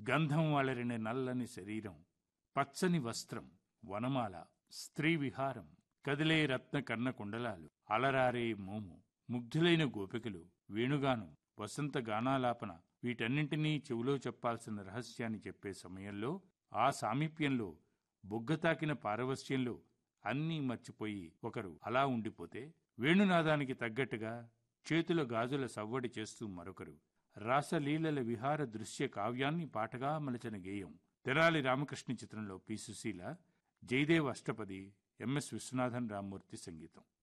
గంధం వలరిన నల్లని శరీరం పచ్చని వస్త్రం వనమాల స్త్రీ విహారం కదిలే రత్న కన్న కుండలాలు అలరారే మోము ముగ్ధులైన గోపికలు వేణుగానం వసంత గానాలాపన వీటన్నింటినీ చెవిలో చెప్పాల్సిన రహస్యాన్ని చెప్పే సమయంలో ఆ సామీప్యంలో బొగ్గతాకిన పారవస్యంలో అన్నీ మర్చిపోయి ఒకరు అలా ఉండిపోతే వేణునాదానికి తగ్గట్టుగా చేతుల గాజుల సవ్వడి చేస్తూ మరొకరు రాసలీలల విహార దృశ్య కావ్యాన్ని పాటగా మలచిన గేయం తెరాలి రామకృష్ణ చిత్రంలో పి సుశీల జయదేవ్ అష్టపది ఎంఎస్ విశ్వనాథన్ రామ్మూర్తి సంగీతం